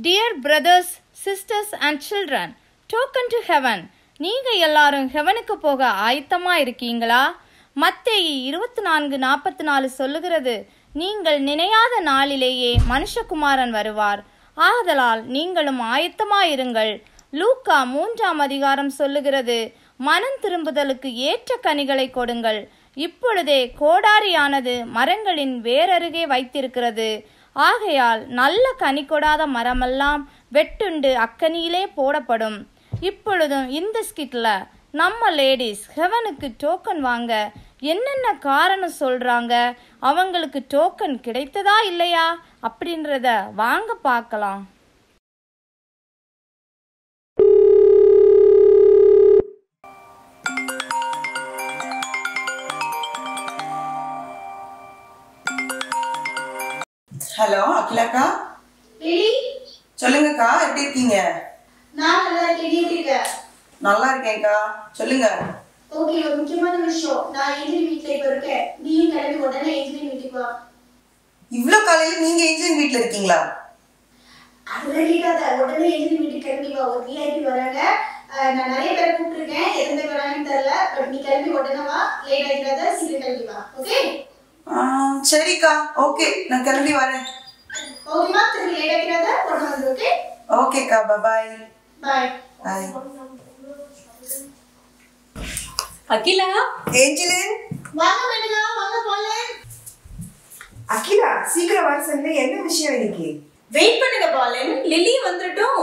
Dear brothers sisters and children token to heaven நீங்க எல்லாரும் ஹெவனுக்கு போக ஆயத்தமா இருக்கீங்களா மத்தேயி இருபத்தி நான்கு நாற்பத்தி நாலு சொல்லுகிறது நீங்கள் நினையாத நாளிலேயே மனுஷகுமாரன் வருவார் ஆதலால் நீங்களும் ஆயத்தமாயிருங்கள் லூக்கா மூன்றாம் அதிகாரம் சொல்லுகிறது மனம் திரும்புதலுக்கு ஏற்ற கனிகளை கொடுங்கள் இப்பொழுதே கோடாரியானது மரங்களின் வேரருகே வைத்திருக்கிறது ஆகையால் நல்ல கனி கொடாத மரமெல்லாம் வெட்டுண்டு அக்கனியிலே போடப்படும் இப்பொழுதும் இந்த ஸ்கிட்ல நம்ம லேடிஸ் ஹெவனுக்கு டோக்கன் வாங்க என்னென்ன காரணம் சொல்றாங்க அவங்களுக்கு டோக்கன் கிடைத்ததா இல்லையா அப்படின்றத வாங்க பார்க்கலாம் ஹலோ அகிலாக்கா லிலி சொல்லுங்கக்கா எப்படி இருக்கீங்க நான் நல்லா இருக்கேன் நீ எப்படி இருக்க நல்லா இருக்கேன்க்கா சொல்லுங்க ஓகே ஒரு முக்கியமான விஷயம் நான் ஏஞ்சல் வீட்ல இப்ப இருக்கேன் நீயும் கிளம்பி உடனே ஏஞ்சலின் வீட்டுக்கு வா இவ்வளோ காலையில நீங்க ஏஞ்சல் வீட்ல இருக்கீங்களா அதெல்லாம் கேட்காத உடனே ஏஞ்சலின் வீட்டுக்கு கிளம்பி வா ஒரு விஐபி வராங்க அஹ் நான் நிறைய பேர் கூப்பிட்டுருக்கேன் எத்தனை பேர் வராங்கன்னு தெரியல பட் நீ கிளம்பி உடனே வா லேட் ஆகிடாத சீக்கிரம் கிளம்பி வா ஓகே ஆ, சரிக்கா ஓகே நான் கிளம்பி வரேன் ஓகேமா திரும்பி லேட் ஆகிடாத உடனே வந்து ஓகே ஓகேக்கா பபாய் பாய் பாய் அகிலா ஏஞ்சலின் வாங்க மேனகா வாங்க போலாம் அகிலா சீக்கிரம் வர சொன்ன என்ன விஷயம் இன்னைக்கு வெயிட் பண்ணுங்க பாலன் லில்லி வந்துட்டோம்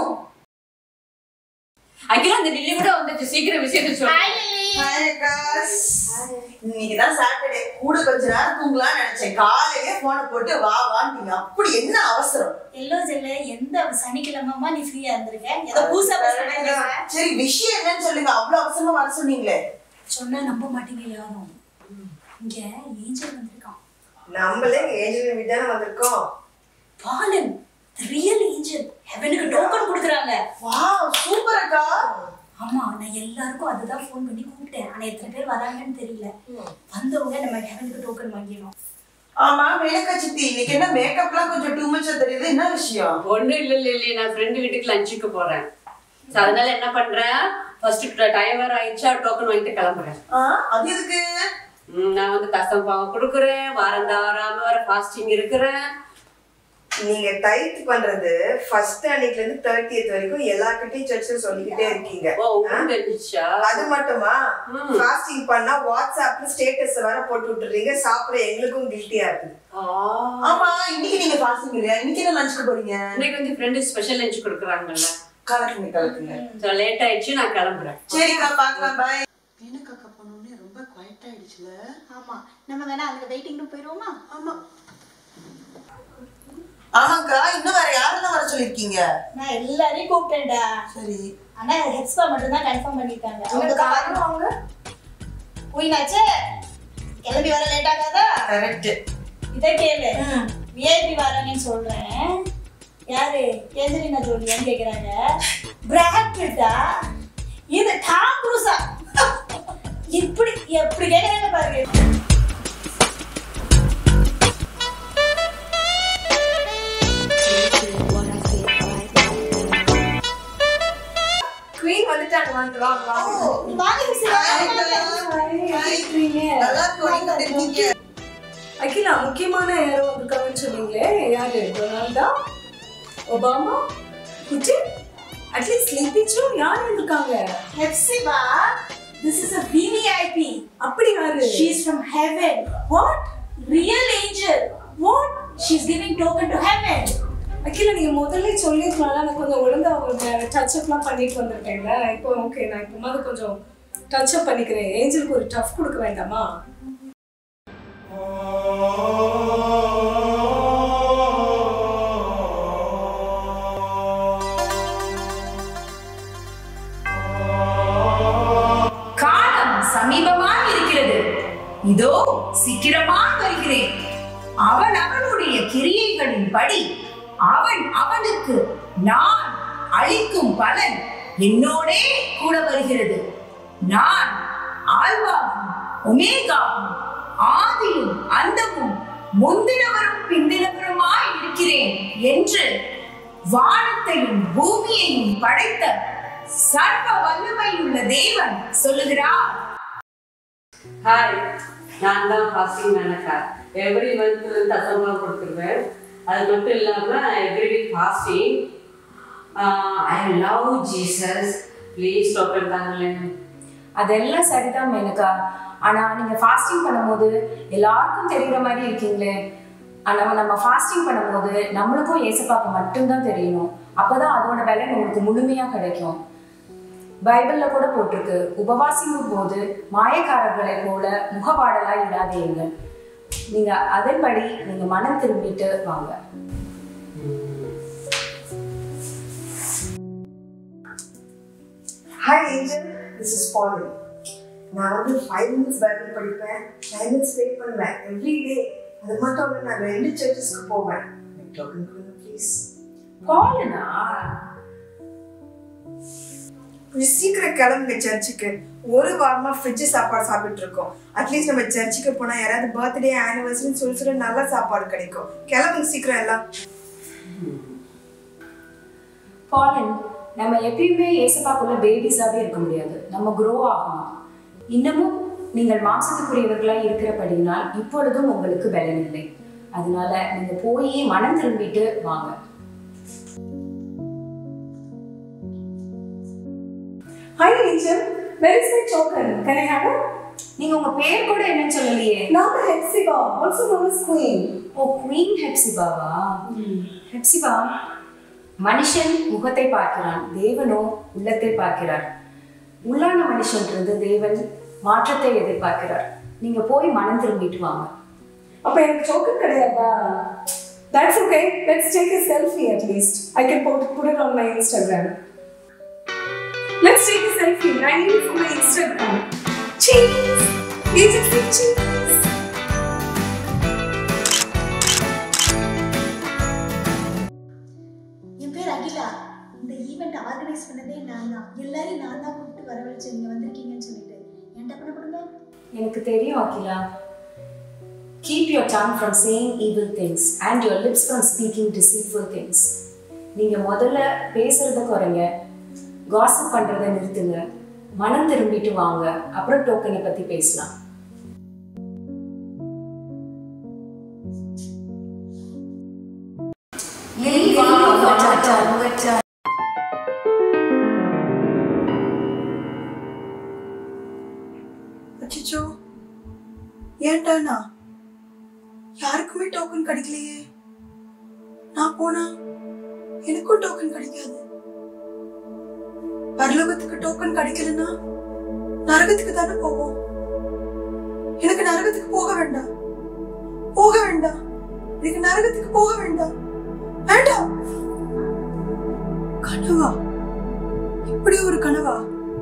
அகிலா அந்த லில்லி கூட வந்துச்சு சீக்கிரம் விஷயத்தை சொல்லு ஹாய் லிலி ஹாய் அக்காஸ் இன்னைக்கு தான் சாட்டர்டே கூட கொஞ்ச நேரம் தூங்கலாம்னு நினைச்சேன் காலையிலே போனை போட்டு வா வான்னு அப்படி என்ன அவசரம் எல்லோ ஜெல்ல எந்த சனிக்கிழமைமா நீ ஃப்ரீயா இருந்திருக்க ஏதோ பூசா பேசுற சரி விஷயம் என்னன்னு சொல்லுங்க அவ்வளவு அவசரமா வர சொன்னீங்களே சொன்னா நம்ப மாட்டீங்க யாரும் இங்க ஏஞ்சல் வந்திருக்கான் நம்மளே ஏஞ்சல் வீட்டு தானே வந்திருக்கோம் பாலன் ரியல் ஏஞ்சல் ஹெவனுக்கு டோக்கன் கொடுக்குறாங்க வாவ் சூப்பர் அக்கா ஆமா நான் எல்லாருக்கும் அதுதான் ஃபோன் பண்ணி கூப்பிட்டேன் ஆனா எத்தனை பேர் வராங்கன்னு தெரியல வந்தவங்க நம்ம ஹெவனுக்கு டோக்கன் வாங்கிடணும் ஆமா மேக்கா சித்தி இன்னைக்கு என்ன மேக்கப்லாம் கொஞ்சம் டூ மச்சா தெரியுது என்ன விஷயம் ஒண்ணு இல்ல லில்லி நான் ஃப்ரெண்டு வீட்டுக்கு லஞ்சுக்கு போறேன் So, அதனால என்ன பண்றேன் ஃபர்ஸ்ட் டைம் வேற ஆயிடுச்சா டோக்கன் வாங்கிட்டு கிளம்புறேன் ஆ, அது எதுக்கு ம், நான் வந்து தசம் பாவம் கொடுக்குறேன் வாரம் தவறாம வேற ஃபாஸ்டிங் இருக்கிறேன் நீங்க டைத் பண்றது ஃபர்ஸ்ட் அன்னைக்குல இருந்து தேர்ட்டியத் வரைக்கும் எல்லார்கிட்டயும் சர்ச்சில் சொல்லிக்கிட்டே இருக்கீங்க ஓ உங்களுக்கு தெரிஞ்சிச்சா அது மட்டுமா ம். ஃபாஸ்டிங் பண்ணா வாட்ஸ்அப்ல ஸ்டேட்டஸ் வேற போட்டு விட்டுறீங்க சாப்பிட எங்களுக்கும் கில்ட்டியா இருக்குது ஆ. ஆமா இன்னைக்கு நீங்க ஃபாஸ்டிங் இல்லையா இன்னைக்கு என்ன லஞ்சுக்கு போறீங்க இன்னைக்கு வந்து ஃப்ரெண்டு ஸ்பெஷல் லஞ்ச் கொடுக்குறாங்கல்ல கலக்குங்க கலக்குங்க ஸோ லேட் ஆயிடுச்சு நான் கிளம்புறேன் சரிக்கா பாக்கலாம் பாய் மீனக்காக்கா போனோடனே ரொம்ப குவைட் ஆயிடுச்சுல ஆமா நம்ம வேணா அங்க வெயிட்டிங் ரூம் போயிருவோமா ஆமா ஆமாக்கா இன்னும் வேற யாரெல்லாம் வர சொல்லிருக்கீங்க நான் எல்லாரையும் கூப்பிட்டேன்டா சரி ஆனா ஹெட்ஸ்பா மட்டும் தான் கன்ஃபார்ம் பண்ணிருக்காங்க உங்க காரணம் அவங்க உயினாச்சு கிளம்பி வர லேட் ஆகாதா கரெக்ட் இதை கேளு விஐபி வராங்கன்னு சொல்றேன் யாரு ஏஞ்சலினா ஜோலியான்னு கேக்குறாங்க பிராட் பிட்டா இது டாம் க்ரூஸா இப்படி எப்படி கேக்குறாங்க பாருங்க குவீன் வந்துட்டாங்க வந்து வாங்க வாங்க வாங்க மிஸ் நல்லா இருக்கும் நீங்க எப்படி இருக்கீங்க அகிலா முக்கியமான யாரோ வந்திருக்காங்கன்னு சொன்னீங்களே யாரு டொனால்டா ஒபாமா புட்டின் அட்லீஸ்ட் ஸ்லீப்பிச்சும் யார் வந்திருக்காங்க Hephzibah this is a VVIP அப்படி யாரு She's from heaven. What? Real angel. What? She's giving token to heaven. Akila நீங்க முதல்ல சொல்லிருக்கலாம் நான் கொஞ்சம் ஒழுங்கா உங்களுக்கு டச் அப்லாம் பண்ணிட்டு வந்திருக்கேன்ல இப்போ ஓகே நான் இப்போ மாதிரி கொஞ்சம் டச் அப் பண்ணிக்கிறேன் ஏஞ்சலுக்கு ஒரு டஃப் கொடுக்க வேண்டாமா காலம் சமீபமாய் இருக்கிறது இதோ சீக்கிரமாய் வருகிறேன் அவன் அவனுடைய கிரியைகளின்படி அவன் அவனுக்கு நான் அளிக்கும் பலன் என்னோடே கூட வருகிறது நான் ஆல்பாவும் ஒமேகாவும் ஆதியும் அந்தமும் முந்தினவரும் பிந்தினவருமாய் இருக்கிறேன் என்று வானத்தையும் பூமியையும் படைத்த சர்வ வல்லமையுள்ள தேவன் சொல்லுகிறார் ஹாய் நான் தான் ஃபாஸ்டிங் மேனக்கா எவ்ரி மந்த் வந்து தசம்பளம் கொடுத்துருவேன் அது மட்டும் இல்லாமல் every week fasting I love Jesus please token தாங்களேன் அதெல்லாம் சரிதான் மேனகா ஆனா நீங்க ஃபாஸ்டிங் பண்ணும்போது எல்லாருக்கும் தெரியுற மாதிரி இருக்கீங்களே ஆனா நம்ம ஃபாஸ்டிங் பண்ணும்போது நம்மளுக்கும் ஏசப்பாக்கு மட்டும்தான் தெரியணும் அப்பதான் அதோட விலை உங்களுக்கு முழுமையா கிடைக்கும் பைபிள்ல கூட போட்டிருக்கு உபவாசிக்கும் போது மாயக்காரர்களை போல முகவாடலா இடாதீங்க நீங்க அதன்படி நீங்க மனம் திரும்பிட்டு வாங்க hi angel this is Polly நான் வந்து ஃபைவ் மினிட்ஸ் பைபிள் படிப்பேன் ஃபைவ் மினிட்ஸ் ப்ரே பண்ணுவேன் எவ்ரி டே அது மட்டும் இல்லை நான் ரெண்டு சர்ச்சஸ்க்கு போவேன் டோக்கன் கொடுங்க ப்ளீஸ் பாலனா கொஞ்சம் சீக்கிரம் கிளம்புங்க சர்ச்சுக்கு ஒரு வாரமா ஃப்ரிட்ஜ் சாப்பாடு சாப்பிட்டு இருக்கோம் அட்லீஸ்ட் நம்ம சர்ச்சுக்கு போனா யாராவது பர்த்டே ஆனிவர்சரின்னு சொல்லி சொல்லி நல்ல சாப்பாடு கிடைக்கும் கிளம்புங்க சீக்கிரம் எல்லாம் பாலன் நம்ம எப்பயுமே ஏசப்பாக்குள்ள பேபிஸாவே இருக்க முடியாது நம்ம க்ரோ ஆகணும் இன்னமும் நீங்கள் மாம்சத்துக்குரியவர்களாய் இருக்கிறபடினால் இப்பொழுதும் உங்களுக்கு பலன் இல்லை அதனால நீங்க போய் மனம் திரும்பிட்டு வாங்க hi angel where is my token can I have நீங்க உங்க பேர் கூட என்னன்னு சொல்லலையே நான் Hephzibah also known as queen oh queen ஹெப்சிபாவா ஹெப்சிபா மனுஷன் முகத்தை பார்க்கிறான் தேவனோ உள்ளத்தை பார்க்கிறார் உள்ளான மனுஷன்றது தேவன் மாற்றத்தை எதிர்பார்க்கிறார் நீங்க போய் மனம் திரும்பிட்டு வாங்க அப்ப எனக்கு டோக்கன் கிடையாதா that's okay let's take a selfie at least I can put put it on my Instagram let's take a selfie I need it for my Instagram cheese beautiful cheese என் பேர் அகிலா இந்த ஈவெண்ட் ஆர்கனைஸ் பண்ணதே நான் தான் எல்லாரையும் நான் தான் கூப்பிட்டு வரவழைச்சேன் நீங்க வந்திருக்கீங்கன்னு சொல்லிட்டு என்கிட்ட பண்ண கொடுங்க எனக்கு தெரியும் Akila keep your tongue from saying evil things and your lips from speaking deceitful things நீங்க முதல்ல பேசுறத குறைங்க gossip பண்றதை நிறுத்துங்க மனம் திரும்பிட்டு வாங்க அப்புறம் டோக்கனை பத்தி பேசலாம் அச்சோ ஏன்டாண்ணா யாருக்குமே டோக்கன் கிடைக்கலையே நான் போனா எனக்கும் டோக்கன் கிடைக்காது பரலோகத்துக்கு டோக்கன் கிடைக்கலன்னா நரகத்துக்கு தானே போவோம் எனக்கு நரகத்துக்கு போக வேண்டாம் போக வேண்டாம் எனக்கு நரகத்துக்கு போக வேண்டாம் வேண்டாம் கனவா இப்படி ஒரு கனவா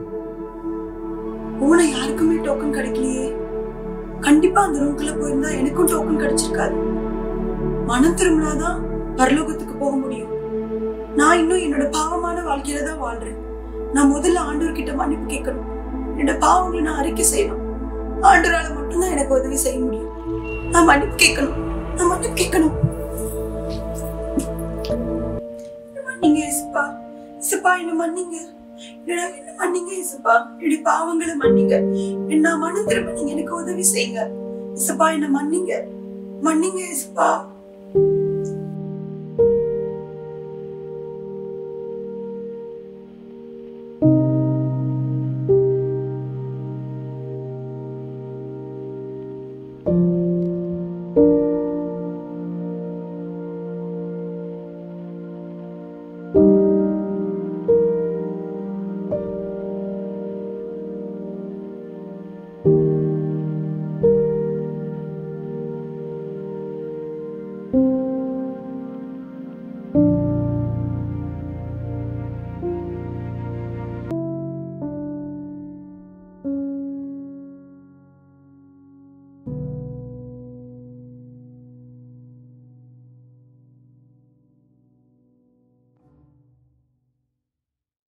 போன யாருக்குமே டோக்கன் கிடைக்கலையே கண்டிப்பா அந்த ரூம்குள்ள போயிருந்தா எனக்கும் டோக்கன் கிடைச்சிருக்காது மனம் திரும்பினாதான் பரலோகத்துக்கு போக முடியும் நான் இன்னும் என்னோட பாவமான வாழ்க்கையில தான் வாழ்றேன் நான் முதல்ல ஆண்டவர்கிட்ட மன்னிப்பு கேட்கணும் என்னோட பாவங்களை நான் அறிக்கை செய்யணும் ஆண்டவரால மட்டும்தான் எனக்கு உதவி செய்ய முடியும் நான் மன்னிப்பு கேட்கணும் நான் மன்னிப்பு கேட்கணும் என்ன மன்னிங்க இசுப்பா இசுப்பா என்ன மன்னிங்க என்னடா என்ன மன்னிங்க இசுப்பா என்னுடைய பாவங்களை மன்னிங்க என்ன மனம் திரும்ப நீங்க எனக்கு உதவி செய்யுங்க இசுப்பா என்ன மன்னிங்க மன்னிங்க இசுப்பா